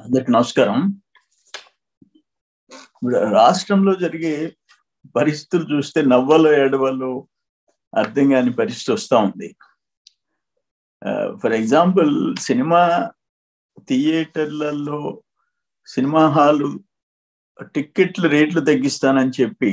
అందరికి నమస్కారం ఇప్పుడు రాష్ట్రంలో జరిగే పరిస్థితులు చూస్తే నవ్వలు ఏడవలు అర్థం కాని పరిస్థితి వస్తూ ఉంది ఫర్ ఎగ్జాంపుల్ సినిమా థియేటర్లలో సినిమా హాలు టిక్కెట్ల రేట్లు తగ్గిస్తానని చెప్పి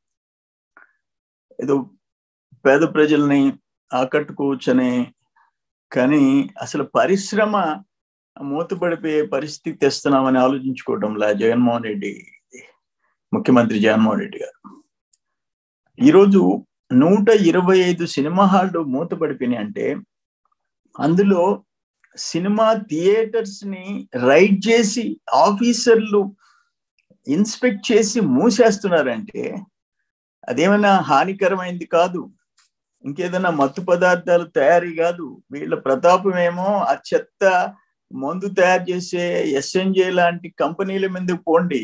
ఏదో పేద ప్రజల్ని ఆకట్టుకోవచ్చని కానీ అసలు పరిశ్రమ మూతపడిపోయే పరిస్థితి తెస్తున్నామని ఆలోచించుకోవడంలా జగన్మోహన్ రెడ్డి ముఖ్యమంత్రి జగన్మోహన్ రెడ్డి గారు ఈరోజు నూట ఇరవై ఐదు సినిమా హాళ్ళు మూతపడిపోయినాయి అంటే అందులో సినిమా థియేటర్స్ ని రైడ్ చేసి ఆఫీసర్లు ఇన్స్పెక్ట్ చేసి మూసేస్తున్నారంటే అదేమైనా హానికరమైంది కాదు ఇంకేదైనా మత్తు పదార్థాలు తయారీ కాదు వీళ్ళ ప్రతాపం ఏమో ఆ చెత్త మందు తయారు చేసే ఎస్ఎన్జే లాంటి కంపెనీల మీద పోండి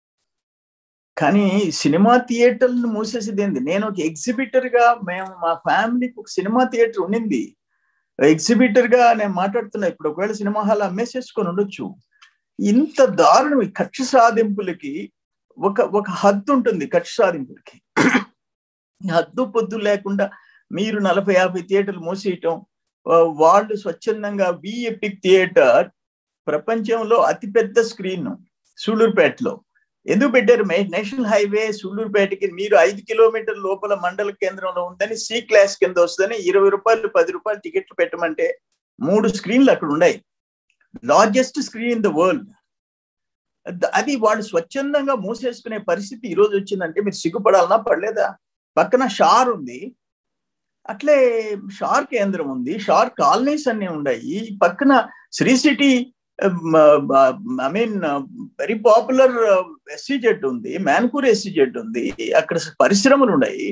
కానీ సినిమా థియేటర్లను మూసేసేది ఏంది నేను ఒక ఎగ్జిబిటర్ గా మేము మా ఫ్యామిలీకి ఒక సినిమా థియేటర్ ఉండింది ఎగ్జిబిటర్ గా నేను మాట్లాడుతున్నా ఇప్పుడు ఒకవేళ సినిమా హాల్ అమ్మేసేసుకొని ఉండొచ్చు ఇంత దారుణం ఈ కక్ష సాధింపులకి ఒక ఒక హద్దు ఉంటుంది కక్ష సాధింపులకి హద్దు పొద్దు లేకుండా మీరు నలభై యాభై థియేటర్లు మూసేయటం వాళ్ళు స్వచ్ఛందంగా వి ఎపిక్ థియేటర్ ప్రపంచంలో అతిపెద్ద స్క్రీన్ సూళ్ళూరుపేటలో ఎందుకు పెట్టారు నేషనల్ హైవే సూళ్ళూరుపేటకి మీరు ఐదు కిలోమీటర్ లోపల మండల కేంద్రంలో ఉందని సి క్లాస్ కింద వస్తుందని ఇరవై రూపాయలు పది రూపాయలు టికెట్లు పెట్టమంటే మూడు స్క్రీన్లు అక్కడ ఉన్నాయి largest screen in the world అది వాళ్ళు స్వచ్ఛందంగా మూసేసుకునే పరిస్థితి ఈ రోజు వచ్చిందంటే మీరు సిగ్గుపడాలన్నా పడలేదా పక్కన షార్ ఉంది అట్లే షార్ కేంద్రం ఉంది షార్ కాలనీస్ అన్ని ఉన్నాయి పక్కన Sri City I mean very popular SEZ ఉంది మ్యాన్కూర్ ఎస్సీ జెడ్ ఉంది అక్కడ పరిశ్రమలు ఉన్నాయి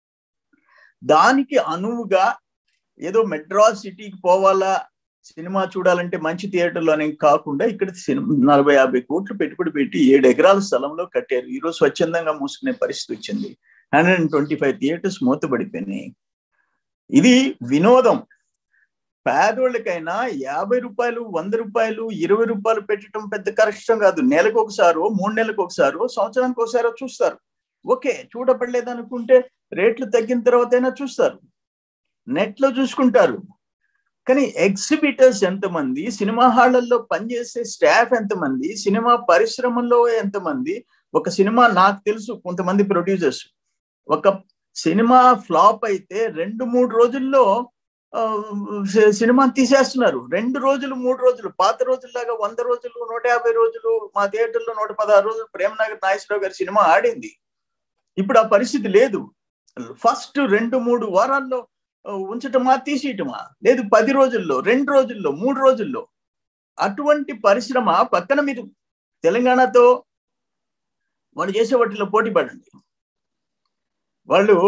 దానికి అనువుగా ఏదో మెడ్రాస్ సిటీకి పోవాలా సినిమా చూడాలంటే మంచి థియేటర్లు అని కాకుండా ఇక్కడ నలభై యాభై కోట్లు పెట్టుబడి పెట్టి ఏడు ఎకరాల స్థలంలో కట్టారు ఈరోజు స్వచ్ఛందంగా మూసుకునే పరిస్థితి వచ్చింది hundred and twenty five theatres మూతపడిపోయినాయి ఇది వినోదం పేదోళ్ళకైనా యాభై రూపాయలు వంద రూపాయలు ఇరవై రూపాయలు పెట్టడం పెద్ద కష్టం కాదు నెలకు ఒకసారో మూడు నెలలకు ఒకసారో సంవత్సరానికి ఒకసారో చూస్తారు ఓకే చూడపడలేదు అనుకుంటే రేట్లు తగ్గిన తర్వాత అయినా చూస్తారు నెట్లో చూసుకుంటారు కానీ ఎగ్జిబిటర్స్ ఎంతమంది సినిమా హాళ్లలో పనిచేసే స్టాఫ్ ఎంతమంది సినిమా పరిశ్రమలో ఎంతమంది ఒక సినిమా నాకు తెలుసు కొంతమంది ప్రొడ్యూసర్స్ ఒక సినిమా ఫ్లాప్ అయితే రెండు మూడు రోజుల్లో సినిమా తీసేస్తున్నారు రెండు రోజులు మూడు రోజులు పాత రోజుల్లాగా వంద రోజులు నూట యాభై రోజులు మా థియేటర్లో నూట పదహారు రోజులు ప్రేమనగర్ నాగేశ్వరరావు గారి సినిమా ఆడింది ఇప్పుడు ఆ పరిస్థితి లేదు ఫస్ట్ రెండు మూడు వారాల్లో ఉంచటమా తీసేయటమా లేదు పది రోజుల్లో రెండు రోజుల్లో మూడు రోజుల్లో అటువంటి పరిశ్రమ పక్కన మీరు తెలంగాణతో వాళ్ళు చేసే వాటిలో పోటీ పడండి వాళ్ళు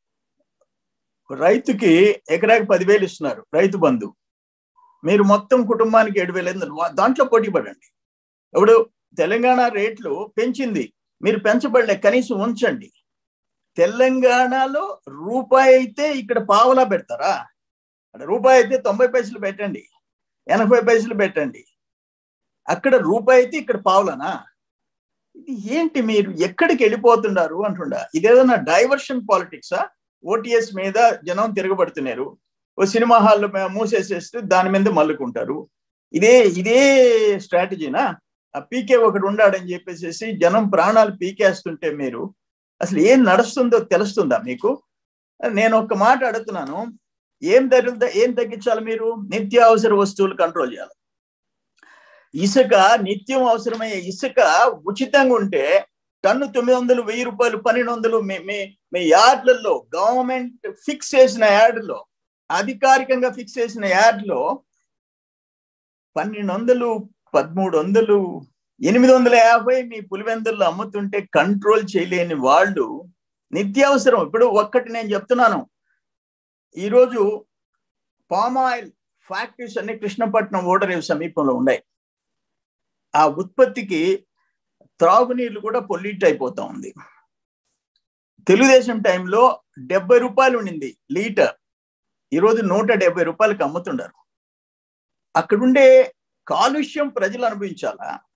రైతుకి ఎకరాకి పదివేలు ఇస్తున్నారు రైతు బంధు మీరు మొత్తం కుటుంబానికి ఏడు వేలు దాంట్లో పోటీ పడండి ఇప్పుడు తెలంగాణ రేట్లు పెంచింది మీరు పెంచబడలే కనీసం ఉంచండి తెలంగాణలో రూపాయి అయితే ఇక్కడ పావలా పెడతారా రూపాయి అయితే తొంభై పైసలు పెట్టండి ఎనభై పైసలు పెట్టండి అక్కడ రూపాయి అయితే ఇక్కడ పావులనా ఇది ఏంటి మీరు ఎక్కడికి వెళ్ళిపోతున్నారు అంటుండా ఇదేదన్నా డైవర్షన్ పాలిటిక్సా ఓటీఎస్ మీద జనం తిరగబడుతున్నారు ఓ సినిమా హాల్లో మూసేసేస్తే దాని మీద మల్లుకుంటారు ఇదే ఇదే స్ట్రాటజీనా ఆ పీకే ఒకడు ఉండాడని చెప్పేసి జనం ప్రాణాలు పీకేస్తుంటే మీరు అసలు ఏం నడుస్తుందో తెలుస్తుందా మీకు నేను ఒక మాట అడుగుతున్నాను ఏం తగ్గుతా ఏం తగ్గించాలి మీరు నిత్యావసర వస్తువులు కంట్రోల్ చేయాలి ఇసుక నిత్యం అవసరమయ్యే ఇసుక ఉచితంగా ఉంటే టన్ను తొమ్మిది వందలు వెయ్యి రూపాయలు పన్నెండు వందలు మీ మీ మీ యార్డ్లలో గవర్నమెంట్ ఫిక్స్ చేసిన యార్డ్లో అధికారికంగా ఫిక్స్ చేసిన యార్డ్లో పన్నెండు వందలు పదమూడు వందలు ఎనిమిది వందల యాభై మీ పులివెందుల్లో అమ్ముతుంటే కంట్రోల్ చేయలేని వాళ్ళు నిత్యావసరం ఇప్పుడు ఒక్కటి నేను చెప్తున్నాను ఈరోజు పామ్ ఆయిల్ ఫ్యాక్టరీస్ అన్ని కృష్ణపట్నం ఓడరేవు సమీపంలో ఉన్నాయి ఆ ఉత్పత్తికి త్రాగునీళ్ళు కూడా పొల్యూట్ అయిపోతా ఉంది తెలుగుదేశం టైంలో డెబ్బై రూపాయలు ఉండింది లీటర్ ఈరోజు నూట డెబ్బై రూపాయలకి అమ్ముతుండారు అక్కడుండే కాలుష్యం ప్రజలు అనుభవించాలా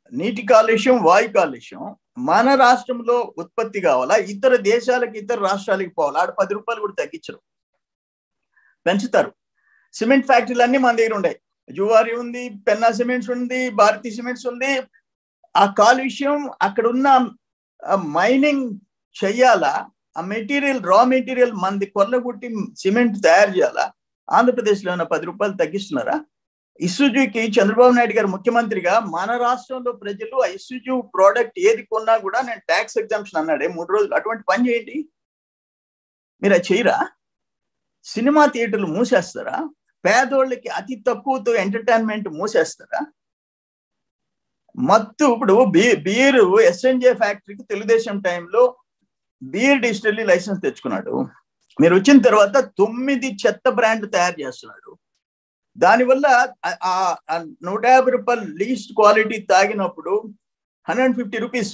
నీటి కాలుష్యం వాయు కాలుష్యం మన రాష్ట్రంలో ఉత్పత్తి కావాలా ఇతర దేశాలకు ఇతర రాష్ట్రాలకు పోవాలా ఆడ పది రూపాయలు కూడా తగ్గించరు పెంచుతారు సిమెంట్ ఫ్యాక్టరీలు అన్ని మన దగ్గర ఉన్నాయి జువారి ఉంది పెన్నా సిమెంట్స్ ఉంది భారతీ సిమెంట్స్ ఉంది ఆ కాలుష్యం అక్కడ ఉన్న మైనింగ్ చెయ్యాలా ఆ మెటీరియల్ రా మెటీరియల్ మంది కొల్లగొట్టి సిమెంట్ తయారు చేయాలా ఆంధ్రప్రదేశ్లో ఉన్న పది రూపాయలు తగ్గిస్తున్నారా ఇసుజుకి చంద్రబాబు నాయుడు గారు ముఖ్యమంత్రిగా మన రాష్ట్రంలో ప్రజలు ఆ ఇసుజు ప్రోడక్ట్ ఏది కొన్నా కూడా నేను ట్యాక్స్ ఎగ్జామ్షన్ అన్నాడే మూడు రోజులు అటువంటి పని చేయండి మీరు అది చేయరా సినిమా థియేటర్లు మూసేస్తారా పేదోళ్ళకి అతి తక్కువతో ఎంటర్టైన్మెంట్ మూసేస్తారా మత్తు ఇప్పుడు బీ బీరు ఎస్ఎన్జే ఫ్యాక్టరీకి తెలుగుదేశం టైంలో బీర్ డిజిటల్లీ లైసెన్స్ తెచ్చుకున్నాడు మీరు వచ్చిన తర్వాత తొమ్మిది చెత్త బ్రాండ్ తయారు చేస్తున్నాడు దానివల్ల నూట యాభై రూపాయలు లీస్ట్ క్వాలిటీ తాగినప్పుడు హండ్రెడ్ ఫిఫ్టీ రూపీస్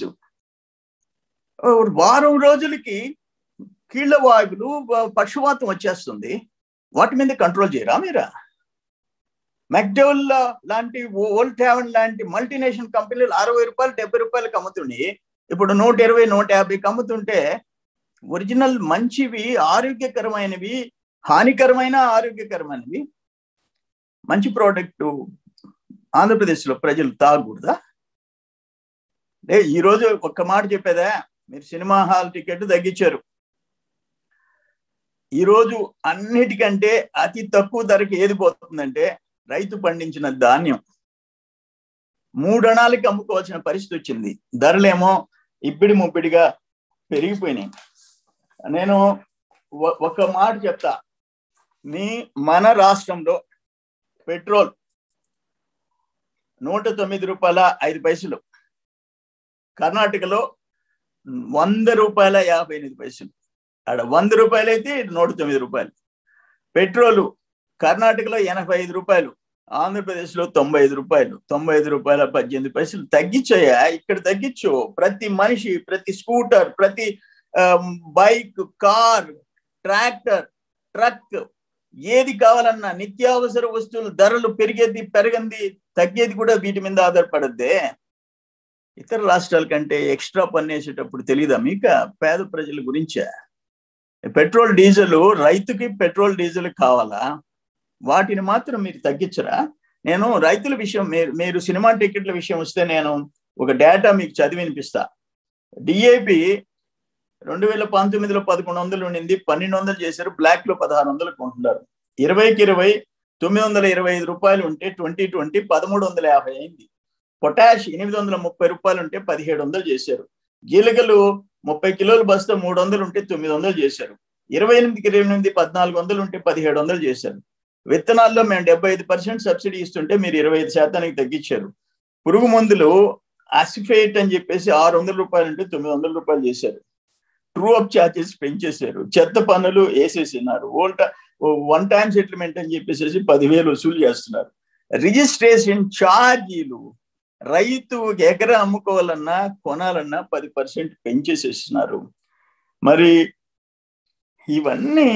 వారం రోజులకి కీళ్ళ వాయువులు పక్షవాతం వచ్చేస్తుంది వాటి మీద కంట్రోల్ చేయరా మీరా మెక్డోల్ లాంటి ఓల్డ్ ట్యావెన్ లాంటి మల్టీనేషనల్ కంపెనీలు అరవై రూపాయలు డెబ్బై రూపాయలకి అమ్ముతుండి ఇప్పుడు నూట ఇరవై నూట యాభైకి అమ్ముతుంటే ఒరిజినల్ మంచివి ఆరోగ్యకరమైనవి హానికరమైన ఆరోగ్యకరమైనవి మంచి ప్రోడక్ట్ ఆంధ్రప్రదేశ్లో ప్రజలు తాగకూడదా అంటే ఈరోజు ఒక్క మాట చెప్పేదా మీరు సినిమా హాల్ టికెట్ తగ్గించారు ఈరోజు అన్నిటికంటే అతి తక్కువ ధరకి ఏది పోతుందంటే రైతు పండించిన ధాన్యం మూడణాలకి అమ్ముకోవాల్సిన పరిస్థితి వచ్చింది ధరలేమో ఇబ్బడి ముబ్బడిగా పెరిగిపోయినాయి నేను ఒక మాట చెప్తా మీ మన రాష్ట్రంలో పెట్రోల్ నూట తొమ్మిది రూపాయల ఐదు పైసలు కర్ణాటకలో వంద రూపాయల యాభై ఎనిమిది పైసలు ఆడ వంద రూపాయలు అయితే నూట తొమ్మిది రూపాయలు పెట్రోలు కర్ణాటకలో ఎనభై ఐదు రూపాయలు ఆంధ్రప్రదేశ్లో తొంభై ఐదు రూపాయలు తొంభై ఐదు రూపాయల పద్దెనిమిది పైసలు తగ్గించాయా ఇక్కడ తగ్గించు ప్రతి మనిషి ప్రతి స్కూటర్ ప్రతి బైక్ కార్ ట్రాక్టర్ ట్రక్ ఏది కావాలన్నా నిత్యావసర వస్తువులు ధరలు పెరిగేది పెరగంది తగ్గేది కూడా వీటి మీద ఆధారపడద్దే ఇతర రాష్ట్రాల కంటే ఎక్స్ట్రా పన్నేసేటప్పుడు తెలీదా మీకు పేద ప్రజల గురించే పెట్రోల్ డీజిల్ రైతుకి పెట్రోల్ డీజిల్ కావాలా వాటిని మాత్రం మీరు తగ్గించరా నేను రైతుల విషయం మీరు మీరు సినిమా టికెట్ల విషయం వస్తే నేను ఒక డేటా మీకు చదివి వినిపిస్తా డిఏపి రెండు వేల పంతొమ్మిదిలో పదకొండు వందలు ఉండింది పన్నెండు వందలు చేశారు బ్లాక్ లో పదహారు వందలు కొంటున్నారు ఇరవైకి ఇరవై తొమ్మిది వందల ఇరవై ఐదు రూపాయలు ఉంటే ట్వంటీ ట్వంటీ పదమూడు వందల యాభై అయింది పొటాష్ ఎనిమిది వందల ముప్పై రూపాయలు ఉంటే పదిహేడు వందలు చేశారు జీలకలు ముప్పై కిలోల బస్తా మూడు వందలు ఉంటే తొమ్మిది వందలు చేశారు ఇరవై ఎనిమిదికి ఇరవై ఎనిమిది పద్నాలుగు వందలు ఉంటే పదిహేడు వందలు చేశారు విత్తనాల్లో మేము డెబ్బై ఐదు పర్సెంట్ సబ్సిడీ ఇస్తుంటే మీరు ఇరవై ఐదు శాతానికి తగ్గించారు పురుగు మందులు అసిఫేట్ అని చెప్పేసి ఆరు వందల రూపాయలు ఉంటే తొమ్మిది వందల రూపాయలు చేశారు ట్రూ అప్ ఛార్జెస్ పెంచేశారు చెత్త పన్నులు వేసేసినారు ఓల్ట వన్ టైం సెటిల్మెంట్ అని చెప్పేసి పదివేలు వసూలు చేస్తున్నారు రిజిస్ట్రేషన్ ఛార్జీలు రైతు ఎకరా అమ్ముకోవాలన్నా కొనాలన్నా పది పర్సెంట్ పెంచేసేస్తున్నారు మరి ఇవన్నీ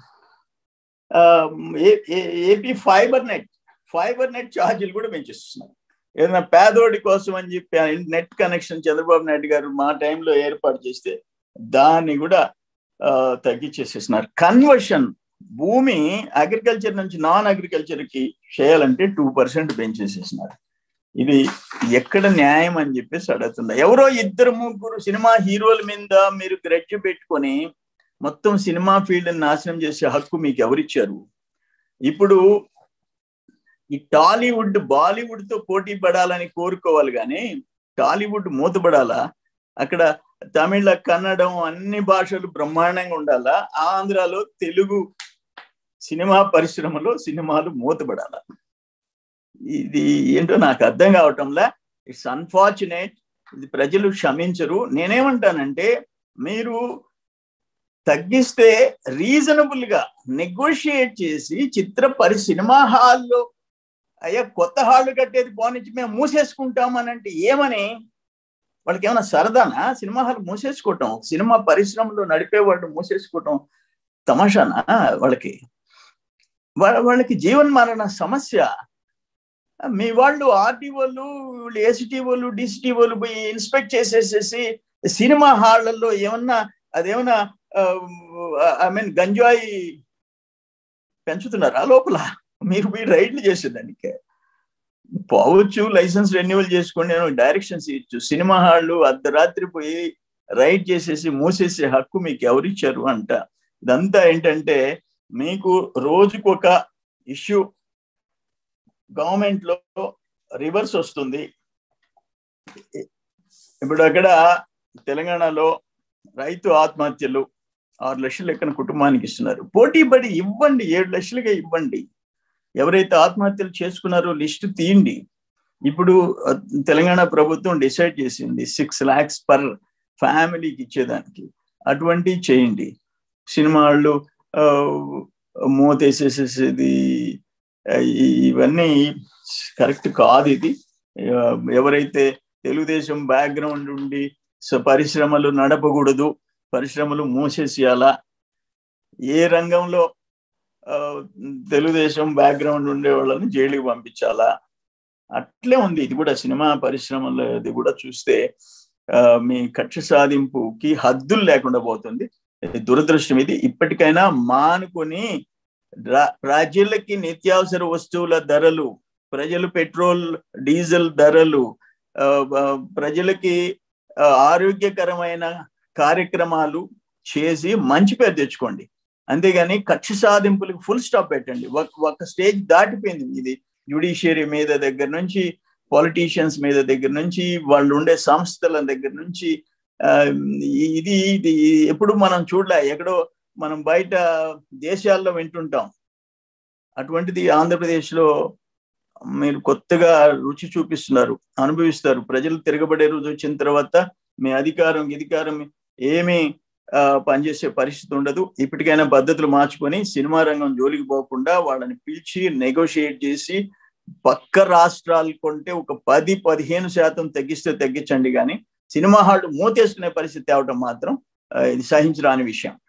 AP fibre net fibre net ఛార్జీలు కూడా పెంచేస్తున్నారు ఏదైనా పేదోడి కోసం అని చెప్పి నెట్ కనెక్షన్ చంద్రబాబు నాయుడు గారు మా టైంలో ఏర్పాటు చేస్తే దాన్ని కూడా తగ్గించేసేస్తున్నారు కన్వర్షన్ భూమి అగ్రికల్చర్ నుంచి నాన్ అగ్రికల్చర్ కి చేయాలంటే టూ పర్సెంట్ పెంచేసేసినారు ఇది ఎక్కడ న్యాయం అని చెప్పేసి అడుగుతుందా ఎవరో ఇద్దరు ముగ్గురు సినిమా హీరోల మీద మీరు గ్రెడ్జ్ పెట్టుకొని మొత్తం సినిమా ఫీల్డ్ నాశనం చేసే హక్కు మీకు ఎవరిచ్చారు ఇప్పుడు ఈ టాలీవుడ్ బాలీవుడ్ తో పోటీ పడాలని కోరుకోవాలి కానీ టాలీవుడ్ మూతపడాలా అక్కడ తమిళ కన్నడం అన్ని భాషలు బ్రహ్మాండంగా ఉండాలా ఆంధ్రాలో తెలుగు సినిమా పరిశ్రమలో సినిమాలు మూతపడాలా ఇది ఏంటో నాకు అర్థం కావటంలా ఇట్స్ అన్ఫార్చునేట్ ఇది ప్రజలు క్షమించరు నేనేమంటానంటే మీరు తగ్గిస్తే రీజనబుల్ గా నెగోషియేట్ చేసి చిత్ర పరి సినిమా హాల్లో అయ్యా కొత్త హాళ్ళు కట్టేది పోనిచ్చి మేము మూసేసుకుంటామనంటే ఏమని వాళ్ళకి ఏమైనా సరదానా సినిమా హాల్ మూసేసుకోవటం సినిమా పరిశ్రమలో నడిపే వాళ్ళు మూసేసుకోవటం తమాషానా వాళ్ళకి వాళ్ళకి జీవన్ మరణ సమస్య మీ వాళ్ళు ఆర్టీఓలు ఏసీటీఓలు డిసిటీఓలు పోయి ఇన్స్పెక్ట్ చేసేసేసి సినిమా హాళ్లలో ఏమన్నా అదేమన్నా ఐ మీన్ గంజాయి పెంచుతున్నారా లోపల మీరు పోయి రైడ్లు చేసేదానికి పోవచ్చు లైసెన్స్ రెన్యువల్ చేసుకోండి నేను డైరెక్షన్స్ ఇచ్చు సినిమా హాళ్ళు అర్ధరాత్రి పోయి రైడ్ చేసేసి మూసేసే హక్కు మీకు ఎవరిచ్చారు అంట ఇదంతా ఏంటంటే మీకు రోజుకు ఒక ఇష్యూ గవర్నమెంట్ లో రివర్స్ వస్తుంది ఇప్పుడు అక్కడ తెలంగాణలో రైతు ఆత్మహత్యలు ఆరు లక్షల లెక్కన కుటుంబానికి ఇస్తున్నారు పోటీ పడి ఇవ్వండి ఏడు లక్షలుగా ఇవ్వండి ఎవరైతే ఆత్మహత్యలు చేసుకున్నారో లిస్టు తీయండి ఇప్పుడు తెలంగాణ ప్రభుత్వం డిసైడ్ చేసింది సిక్స్ ల్యాక్స్ పర్ ఫ్యామిలీకి ఇచ్చేదానికి అటువంటి చేయండి సినిమాళ్ళు మూతేసేసేది ఇవన్నీ కరెక్ట్ కాదు ఇది ఎవరైతే తెలుగుదేశం బ్యాక్గ్రౌండ్ ఉండి పరిశ్రమలు నడపకూడదు పరిశ్రమలు మూసేసేయాలా ఏ రంగంలో తెలుగుదేశం బ్యాక్గ్రౌండ్ ఉండే వాళ్ళని జైలుకి పంపించాలా అట్లే ఉంది ఇది కూడా సినిమా పరిశ్రమలది కూడా చూస్తే మీ కక్ష సాధింపుకి హద్దులు లేకుండా పోతుంది దురదృష్టం ఇది ఇప్పటికైనా మానుకొని ప్రజలకి నిత్యావసర వస్తువుల ధరలు ప్రజలు పెట్రోల్ డీజిల్ ధరలు ప్రజలకి ఆరోగ్యకరమైన కార్యక్రమాలు చేసి మంచి పేరు తెచ్చుకోండి అంతేగాని కక్ష సాధింపులకు ఫుల్ స్టాప్ పెట్టండి ఒక స్టేజ్ దాటిపోయింది ఇది జ్యుడిషియరీ మీద దగ్గర నుంచి పొలిటీషియన్స్ మీద దగ్గర నుంచి వాళ్ళు ఉండే సంస్థల దగ్గర నుంచి ఇది ఇది ఎప్పుడు మనం చూడలే ఎక్కడో మనం బయట దేశాల్లో వింటుంటాం అటువంటిది ఆంధ్రప్రదేశ్లో మీరు కొత్తగా రుచి చూపిస్తున్నారు అనుభవిస్తారు ప్రజలు తిరగబడే రోజు వచ్చిన తర్వాత మీ అధికారం అధికారం ఏమీ పనిచేసే పరిస్థితి ఉండదు ఇప్పటికైనా పద్ధతులు మార్చుకొని సినిమా రంగం జోలికి పోకుండా వాళ్ళని పిలిచి నెగోషియేట్ చేసి పక్క రాష్ట్రాలు కొంటే ఒక పది పదిహేను శాతం తగ్గిస్తే తగ్గించండి కానీ సినిమా హాళ్ళు మూతేసుకునే పరిస్థితి తేవటం మాత్రం ఇది సహించరాని విషయం